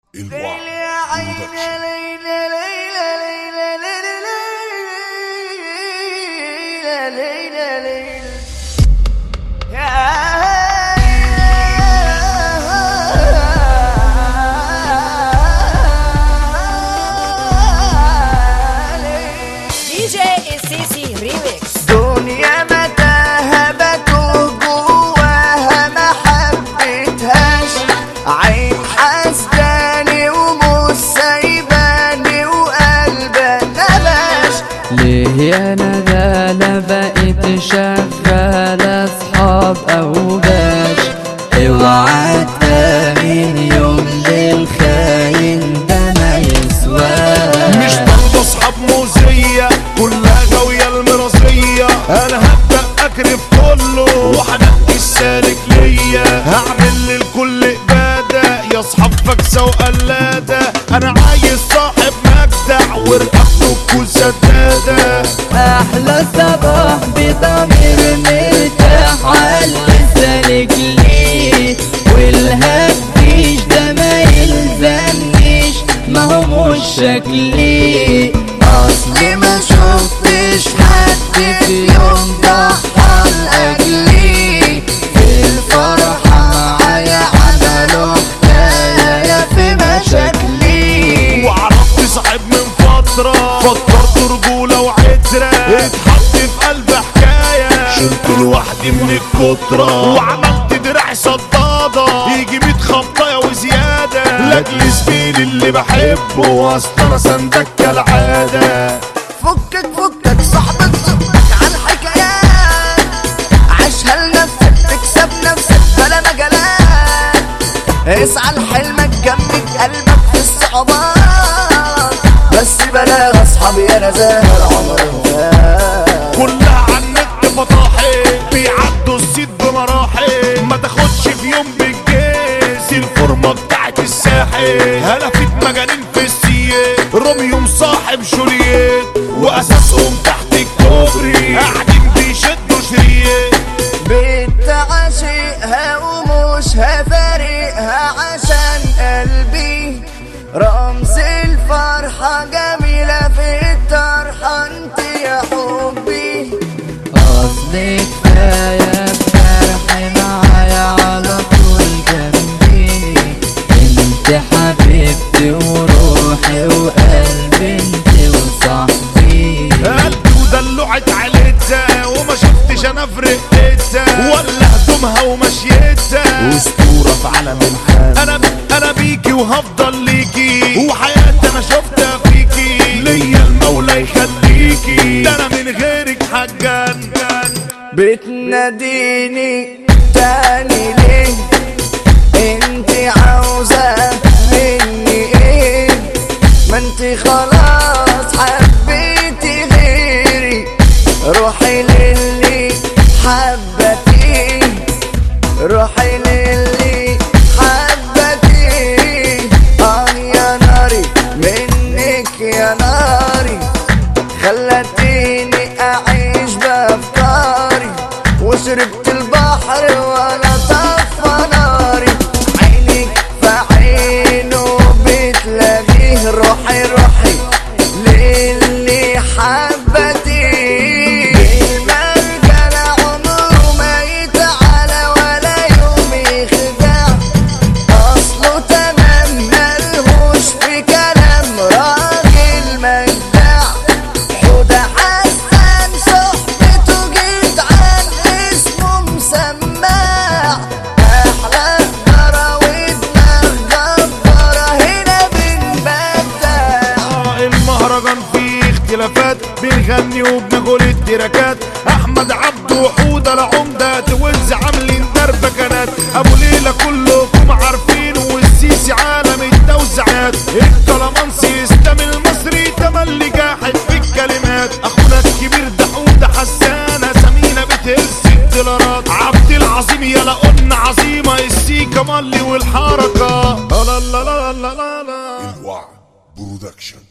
الوعد برودكشن دي جي السيسي ريميكس دنيا متاهة بتوه جواها ما حبيتهاش عين حسداني ومش سايباني وقلبها نباش ليه يا ندالة بقيت شغالة اصحاب او باش اوعى تامن يوم للخاين ده ما يسواش مش برضه اصحاب موزية كلها غاوية المرازية انا هبدأ اكرف كله وهنقي السالك ليا هعمل للكل ابادة يا اصحاب فكسة وقلادة انا عايز صاحب مجدع ورقبته تكون سدادة احلى صباح بضمير مرتاح عالسالك ليه والهبيش ده ما يلزمنيش ما هو مش شكلي اصلي ما شفتش حد في يوم ضحى لاجلي في الفرحة معايا عملوا حكاية في مشاكلي وعرفت صاحب من فترة فكرت رجولة وعترة اتحط في قلب حكاية شلت لوحدي من الكترة وعملت دراعي صدادة يجي ميت خبطاية وزيادة لاجل زميلي اللي بحبه اصل انا سندك كالعادة فكك فكك صاحبك زقك عن حكايات عيشها لنفسك تكسب نفسك بلا مجالات اسعى لحلمك جمد قلبك في الصعوبات بس بلا اصحابي انا زاهر عمرهم فات كلها عن النت فطاحي بيعدوا السيد بمراحل ما تاخدش في يوم بالجيز الفورمة بتاعت الساحل هلفت مجانين في السيات روميو مصاحب جولييت واساسهم تحت الكوبري قاعدين بيشدوا شريط بنت عاشقها ومش هفارقها عشان قلبي رمز الفرحة جميلة في الطرحة انت يا حبي اصل كفاية بجرح معايا على طول جنبي انت حبيبتي وروحي وقلبي انت وصاحبي قلبي ودلعت عليتها وما شفتش انا في رقتها ولا هدومها ومشيتها اسطورة في عالم الحال انا انا بيكي وهفضل ليكي وحياتي انا شفتها فيكي ليا المولى يخليكي ده انا من غيرك حجان بتناديني تاني ليه انت عاوزة مني ايه ما انت خلاص حبيتي غيري روحي للي حبتي روحي للي حبتي اه يا ناري منك يا ناري خلتيني اعيش بافكاري وشربت البحر وانا طفى ناري عينك في عينه بتلاقيه روحي روحي للي حبتي بالمرجل عمره ما يتعالى ولا يوم يخدع اصله تمام ملهوش في كلام راجل مجدع حوده حسن صحبته جدعان اسمه مسمع احلى جرى ودماغ جبارة هنا بنبدع آه، المهرجان فيه اختلافات بنغني وبنقول التراكات احمد عبد وحوده العمده توز عاملين دربكنات ابو ليلى كلكم عارفين والسيسي عالم التوزيعات الكلامانسي اسلام المصري تملي جاحد في الكلمات اخونا الكبير ده حوده حسانه سمينه بتهز الدولارات عبد العظيم يلا قلنا عظيمه السيكا مالي والحركه لا لا لا لا لا لا الوعد برودكشن